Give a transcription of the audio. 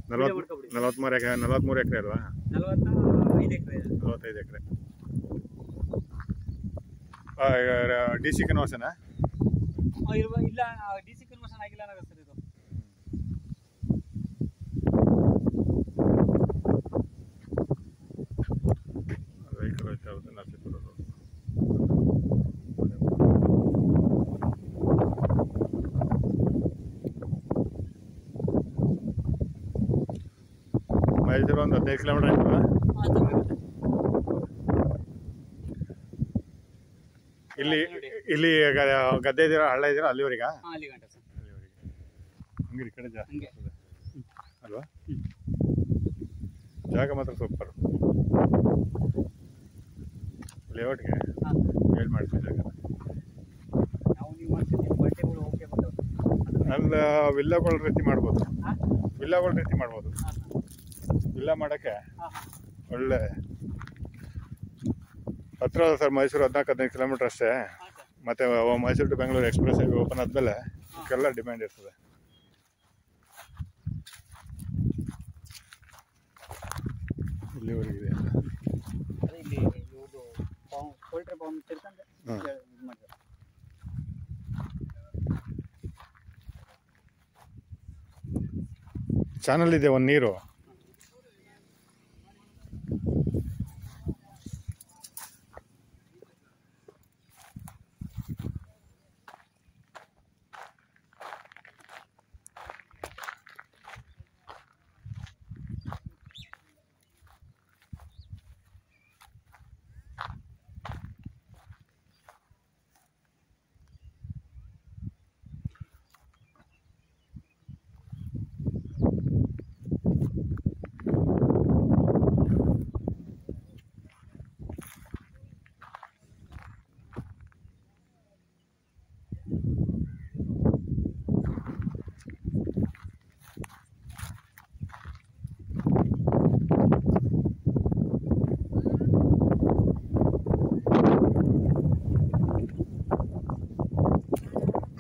ನಲವತ್ತು ಮಾಡ್ಕೊಬಿಡಿ ನಲವತ್ತ್ಮೂರು ಎಕರೆ ನಲವತ್ತ್ಮೂರು ಎಕರೆ ಅಲ್ವಾ ನಲವತ್ತ ಐದು ಎಕರೆ ಇದೆ ನಲವತ್ತೈದು ಎಕರೆ ಡಿ ಸಿ ಕನ್ವರ್ಸನಾ ಆ, ಇರುವ ಇಲ್ಲ ಡಿ ಸಿ ಕನ್ವರ್ಷನ್ ಆಗಿಲ್ಲ ಅನ್ನೋ ಸರ್ ಇದು ವೆಹಿಕಲ್ ಹೋಗ್ತಾ ಇರುತ್ತೆ ನರಸೀಪುರ ರೋಡ್ ಮೈಸೂರು ಒಂದು ಹದಿನೈದು ಕಿಲೋಮೀಟರ್ ಆಯ್ತಲ್ಲ ಆ ಥರ ಆಗುತ್ತೆ. ಇಲ್ಲಿ ಇಲ್ಲಿ ಗ- ಗದ್ದೆ ಇದ್ದೀರಾ ಹಳ್ಳ ಇದ್ದೀರಾ ಅಲ್ಲಿವರೆಗ ಹಾ, ಅಲ್ಲಿ ಗಂಟೆ ಸರ್ ಅಲ್ಲಿವರೆಗೆ ಹಂಗೆ ಈ ಕಡೆ ಜಾಸ್ತಿ ಹಂಗೆ. ಬರ್ತದೆ. ಅಲ್ವಾ ಜಾಗ ಮಾತ್ರ ಸೂಪರ್ ಲೇಔಟ್ಗೆ ಹಾಂ ಹೇಳಿ ಮಾಡ್ತೀವಿ ಜಾಗ ನಾವು ನೀವು ಮಾಡ್ತೀವಿ ಬಟ್ಟೆಗಳು ಓಕೆ ಬರ್ತವೆ ಅಲ್ಲ ವಿಲ್ಲಾಗಳ ರೀತಿ ಮಾಡ್ಬೋದು ಹಾಂ ವಿಲ್ಲಾಗಳ ರೀತಿ ಮಾಡ್ಬೋದು ಹಾಂ ವಿಲ್ಲಾ ಮಾಡೋಕ್ಕೆ ಹಾಂ ಹಾಂ ಒಳ್ಳೆ ಹತ್ರ ಅದ ಸರ್ ಮೈಸೂರು ಹದಿನಾಲ್ಕು ಹದಿನೈದು ಕಿಲೋಮೀಟ್ರ್ ಅಷ್ಟೇ ಹಾಂ ಸರ್ ಮತ್ತು Mysuru to Bengaluru express highway open ಆದಮೇಲೆ ಇದಕ್ಕೆಲ್ಲ ಡಿಮ್ಯಾಂಡ್ ಇರ್ತದೆ ಇಲ್ಲಿವರೆಗೆ ಇದೆ ಅಂತ ಅದೇ ಇಲ್ಲಿ ಇವ್ರದ್ದು ಫಾರ್ಮ್ ಪೋಲ್ಟ್ರಿ ಫಾರ್ಮ್ ತಿರ್ಕೊಂಡು ಹಾಂ. ಇದು ಮಾಡಿದ್ರು ಚಾನಲ್ ಇದೆ ಒಂದು ನೀರು